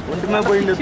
ఒంటి మీద పోయింది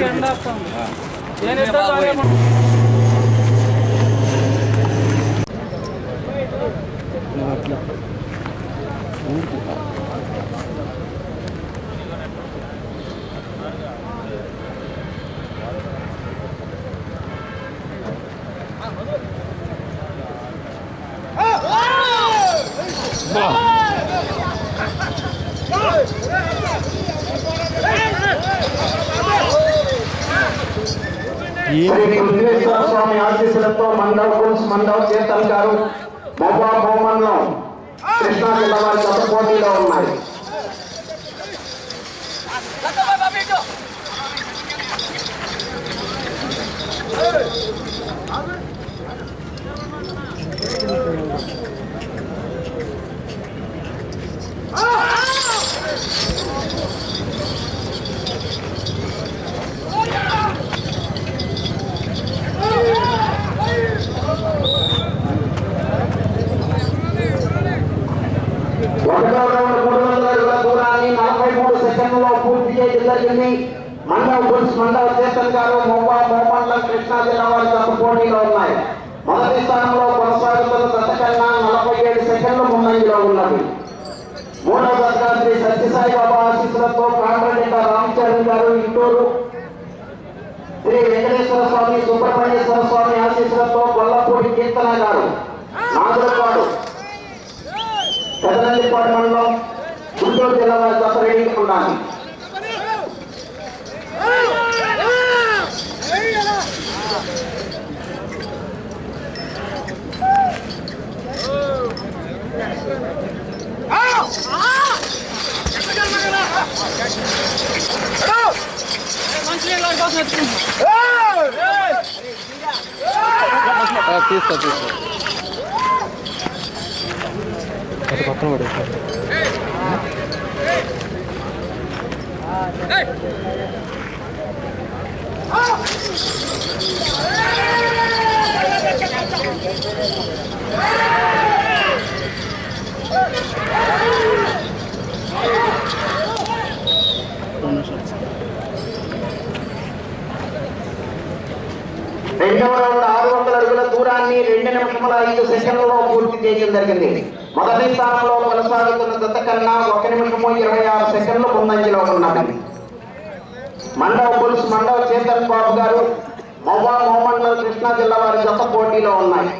శ్రీ కృష్ణేశ్వర స్వామి ఆశీస్సులతో మండవ పులుస్ మండవ చేతన్ గారు మొబా భూమన్లో కృష్ణా జిల్లా వారి గత పోటీలో ఉన్నాయి ఒకటో రౌండ్ మూడు వందల అడుగుల దూరాన్ని నలభై మూడు సెకండ్లలో పూర్తి చేయడం జరిగింది మండవ పులుస్ మండవ చేతన్ గారు మొబా భూమండలం కృష్ణా జిల్లా వారి గత పోటీలో ఉన్నాయి మొదటి స్థానంలో కొనసాగుతున్న గత కన్నా నలభై ఏడు సెకండ్లు ముందంజలో ఉన్నది మూడవ దశగా శ్రీ సత్యసాయి బాబా ఆశీస్సులతో కాండ్రెడ్డి రామచరణ్ గారు ఇంటూరు శ్రీ వెంకటేశ్వర స్వామి సుబ్రహ్మణ్యేశ్వర స్వామి ఆశీస్సులతో గొల్లపూడి కీర్తన గారు నాగులపాడు పెదనందిపాడు మండలం గుంటూరు జిల్లా వారి గత రెడీగా ఉండాలి తీస్తా తీస్తా అది పక్కన పడేస్తా రెండవ రౌండ్ ఆరు వందల అడుగుల దూరాన్ని రెండు నిమిషముల ఐదు సెకండ్లలో పూర్తి చేయడం జరిగింది మొదటి స్థానంలో కొనసాగుతున్న దత్త కన్నా ఒక నిమిషము ఇరవై ఆరు సెకండ్లు ముందంజలో ఉన్నది మండవ పులుస్ మండవ చేతన్ బాబు గారు మొబా మొహమ్మద్లో కృష్ణా జిల్లా వారి జత పోటీలో ఉన్నాయి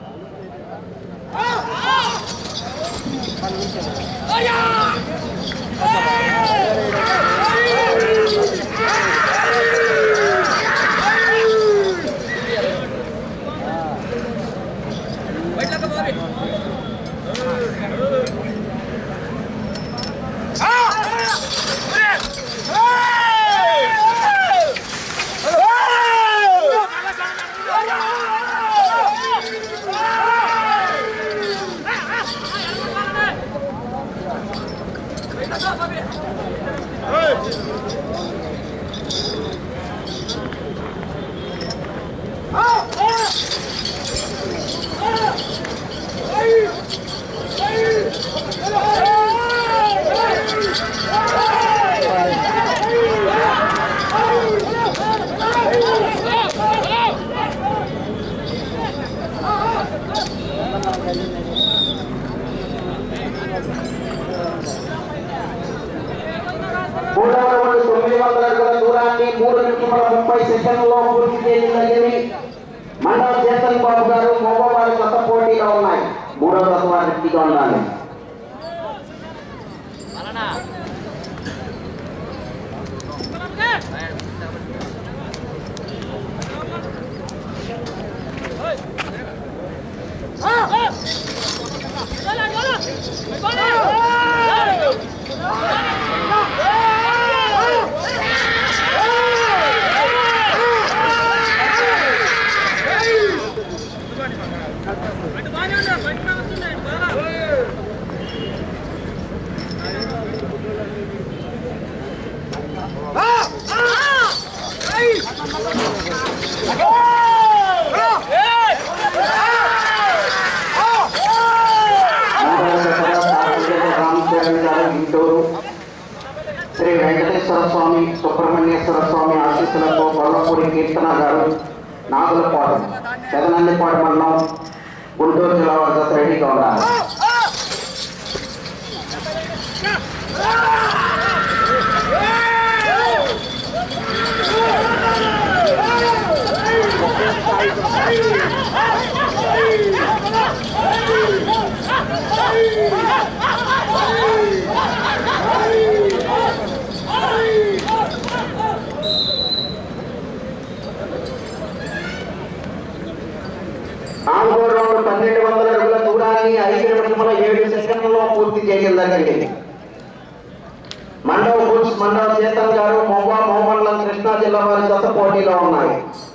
మూడవ రౌండ్ తొమ్మిది వందల అడుగుల దూరాన్ని మూడు నిమిషముల ముప్పై సెకండ్లలో పూర్తి చేయడం జరిగింది మండల చేతన్ బాబు గారు మొబో వారి కొత్త పోటీలో ఉన్నాయి మూడవ దశ వారి రెడ్డిగా ఉండాలి మూడవ దశగా రామచరణ్ గారు గుంటూరు శ్రీ వెంకటేశ్వర స్వామి స్వామి సుబ్రహ్మణ్యేశ్వర స్వామి ఆశీస్సులతో గొల్లపూడి కీర్తన గారు నాగులపాడు పెదనందిపాడు మండలం గుంటూరు జిల్లా వద్ద రెడీగా ఉన్నారు నాలుగో రౌండ్ పన్నెండు వందల అడుగుల దూరాన్ని ఐదు నిమిషముల ఏడు సెకండ్లలో పూర్తి చేయడం జరిగింది మండవ బుల్స్ మండవ చేతన్ గారు మొవ్వా మొహమ్మడ్లం కృష్ణా జిల్లా వారి జత పోటీలో ఉన్నాయి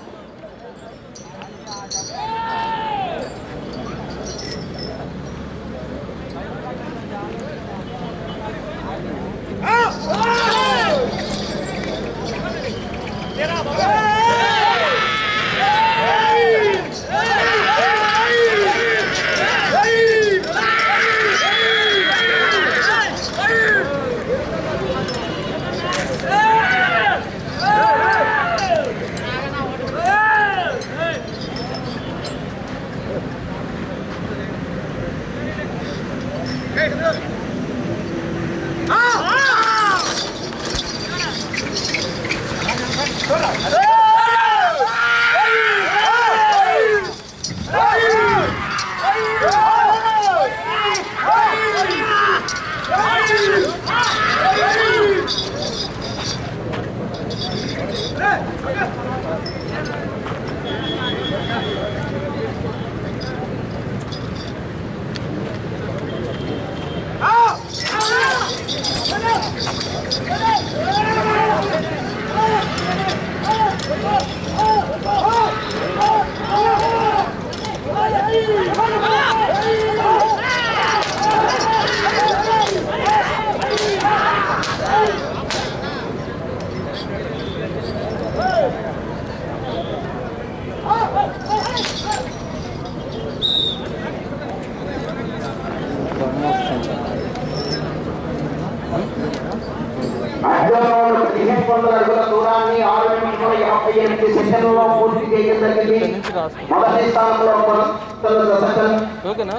అర్జునుడు పదిహేను వందల అడుగుల దూరాన్ని ఆరు నిమిషముల యాభై ఎనిమిది సెకండ్లలో పూర్తి చేయడం జరిగింది మొదటి స్థానంలో కొనసాగుతున్న దశకం ఓకేనా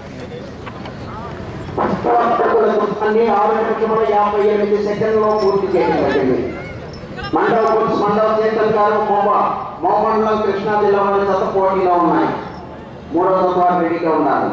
అడుగుల దూరాన్ని ఆరు నిమిషముల యాభై ఎనిమిది సెకండ్లలో పూర్తి చేయడం జరిగింది మండవ పులుసు మండవ చేతన్ గారు మోబ మోమండలం కృష్ణా జిల్లా వారి జత పోటీలో ఉన్నాయి మూడవ వారు రెడీగా ఉన్నారు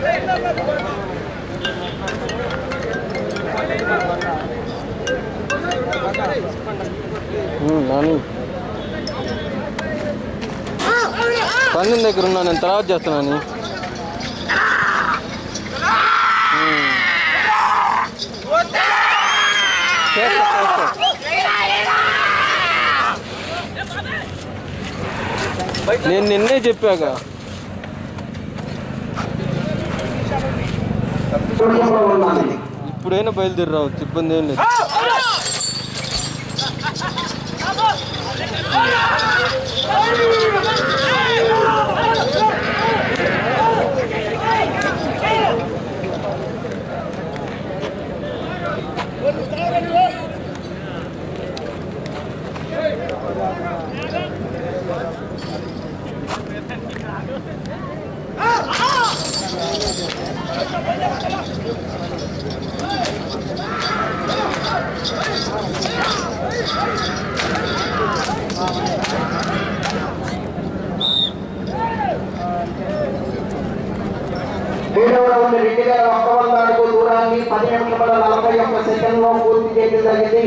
Hey! ఉమ్, నాని పందెం దగ్గర ఉన్నా నేను తర్వాత చేస్తున్నాను ఉమ్. చేస్తా, చేస్తా. నేను నిన్నే చెప్పాక స్టూడియోలో ఉన్నది ఇప్పుడైనా బయలుదేరి రావచ్చు ఇబ్బంది ఏం లేదు ఏడవ రౌండ్ రెండు వేల ఒక్క వంద అడుగు దూరాన్ని పది నిమిషముల నలభై ఒక్క సెకండ్ లో పూర్తి చేయడం జరిగింది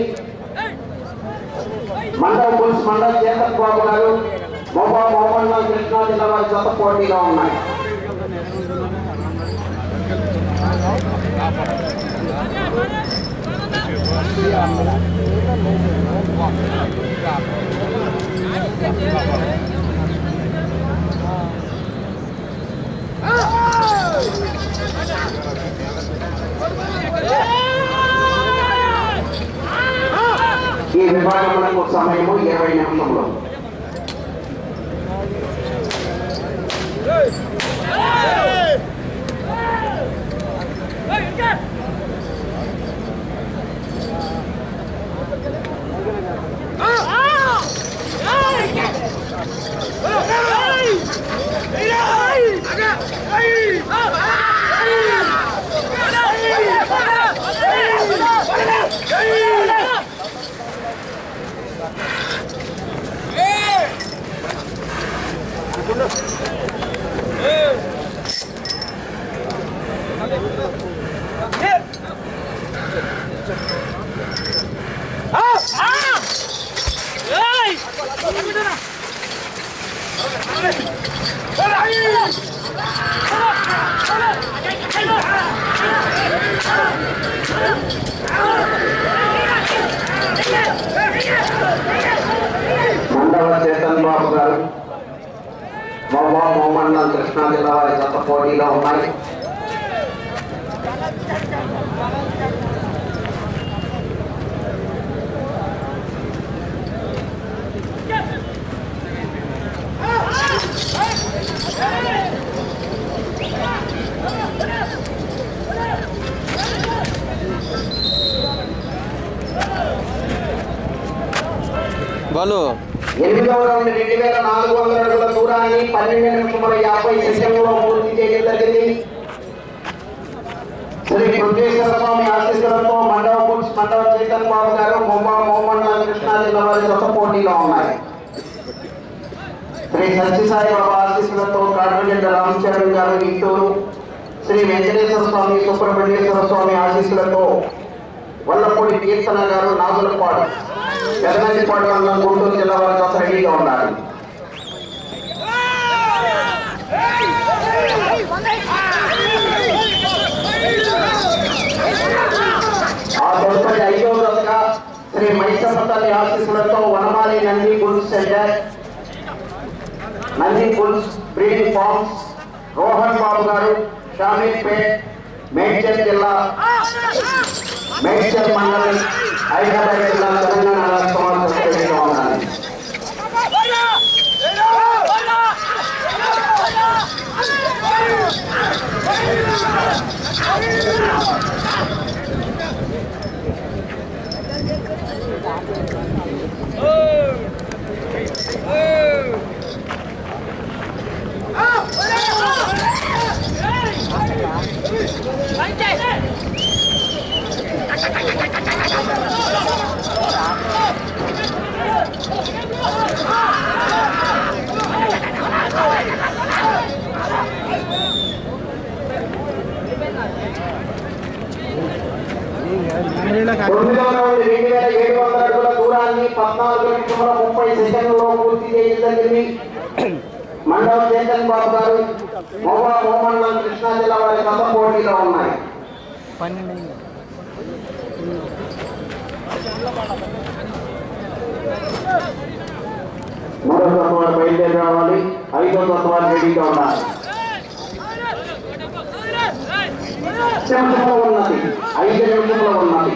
మండల పులుసు మండల చేతన్ బాబు గారు మోబా మోహన్ కృష్ణా జిల్లా వారి జత పోటీలో ఉన్నాయి ఈ విభాగములకు సమయము ఇరవై నిమిషంలో మండల చేతన్ బాబు గారు మోబా మోహన్ కృష్ణా జిల్లా వారి జత పోటీలో ఉన్నాయి బాలు ఎనిమిదవ రౌండ్ రెండు వేల నాలుగు వందల అడుగుల దూరాన్ని పన్నెండు నిమిషముల యాభై సెకండ్లో పూర్తి చేయడం జరిగింది శ్రీ కృష్ణేశ్వర స్వామి ఆశీస్సులతో మండవ పుల్స్ మండవ చైతన్ బాబు గారు ముంబా మోహన్ కృష్ణా జిల్లా వారి జత పోటీలో ఉన్నాయి శ్రీ సత్యసాయి బాబా ఆశీస్సులతో కాటగడ్డ రామచరణ్ గారు ఇంటూరు శ్రీ వెంకటేశ్వర స్వామి సుబ్రహ్మణ్యేశ్వర స్వామి ఆశీస్సులతో వల్లపూడి కీర్తన గారు నాగులపాడు ఎర్రగంటిపాడు మండలం గుంటూరు జిల్లా వారి జత రెడీగా ఉన్నారు ఆ తదుపరి ఐదవ జతగా శ్రీ మైసమ్మ తల్లి ఆశీస్సులతో Vanamali Nandi goods centre Nandi goods breeding farms Rohan Babu garu Shamirpet Medchal జిల్లా మేడ్చల్ మండలం హైదరాబాద్ జిల్లా తెలంగాణ రాష్ట్ర సమావేశంలో ఉన్నారు తొమ్మిదవ రౌండ్ రెండు వేల ఏడు వందల అడుగుల పద్నాలుగు నిమిషముల ముప్పై సెకండ్లలో పూర్తి చేయడం జరిగింది మండల చేతన్ బాబు గారు మోబా మోమండలం కృష్ణా జిల్లా వారి గత పోటీలో ఉన్నాయి మూడో తత్వాలు బయలుదేరి రావాలి ఐదో తత్వాలు రెడీగా ఉండాలి నిమిషంలో ఉన్నది ఐదు నిమిషంలో ఉన్నది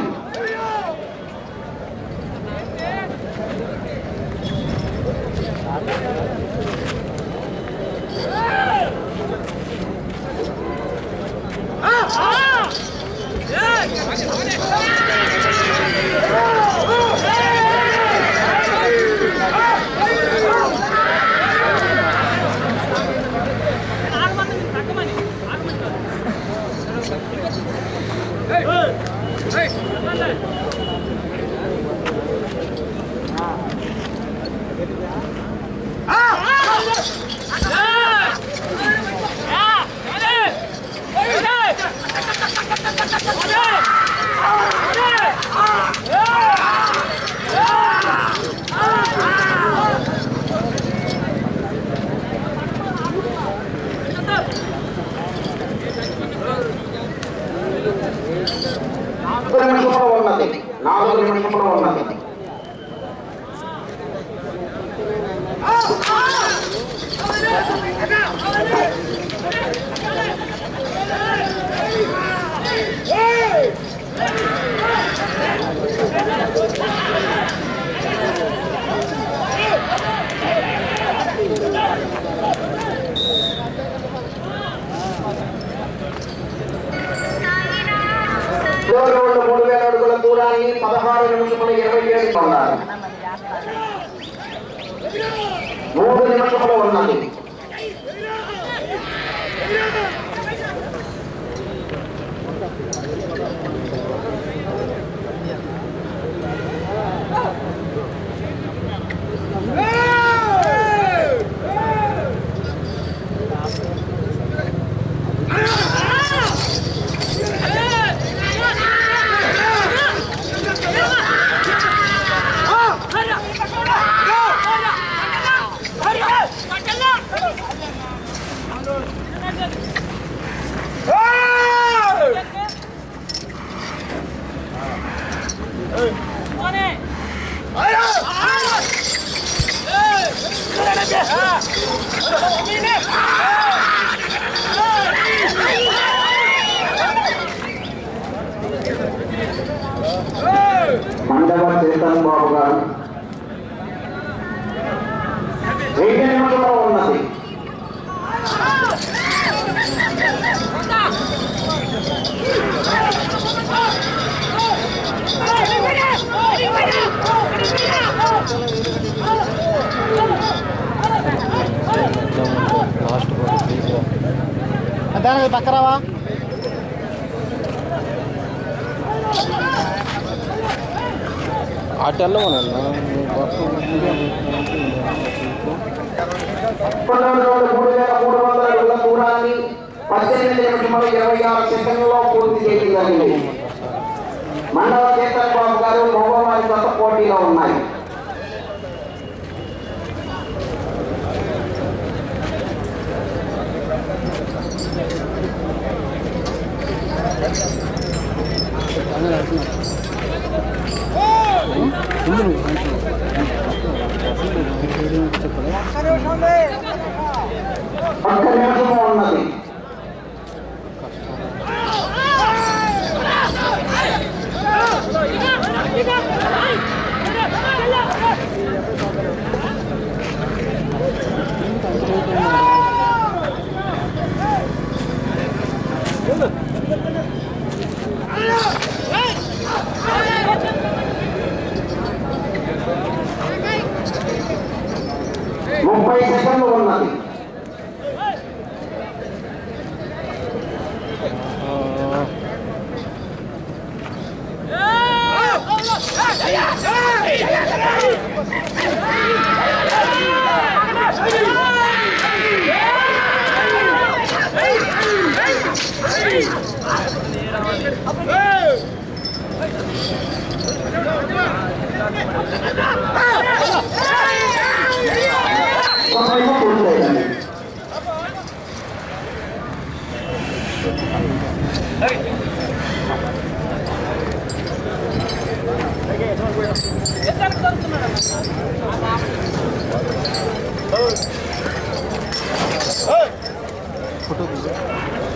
నాలుగు నిమిషంలో ఉన్నది నాలుగు నిమిషంలో ఉన్నది చివరి రౌండ్ మూడు వేల అడుగుల దూరాన్ని పదహారు నిమిషముల ఇరవై ఏడు పొందాలి మూడు నిమిషములు ఉన్నది మండవ చేతన్ బాబు గారు వెయ్యి నిమిషంలో ఉన్నది లాస్ట్ దానికి పక్కరావా అటు వెళ్ళమనన్నా పన్నెండు రోజులు మూడు వేల మూడు వందల అడుగుల దూరాన్ని పద్దెనిమిది నిమిషముల ఇరవై ఆరు సెకండ్లలో పూర్తి చేయడం జరిగింది మండల చేతన్ బాబు గారు మగవారి గత పోటీలో ఉన్నాయి ఒక్క నిమిషము ఉన్నది ముప్పై సెకండ్లు ఉన్నది ఒకవైపు పూర్తయిందండి ఫోటో తీసి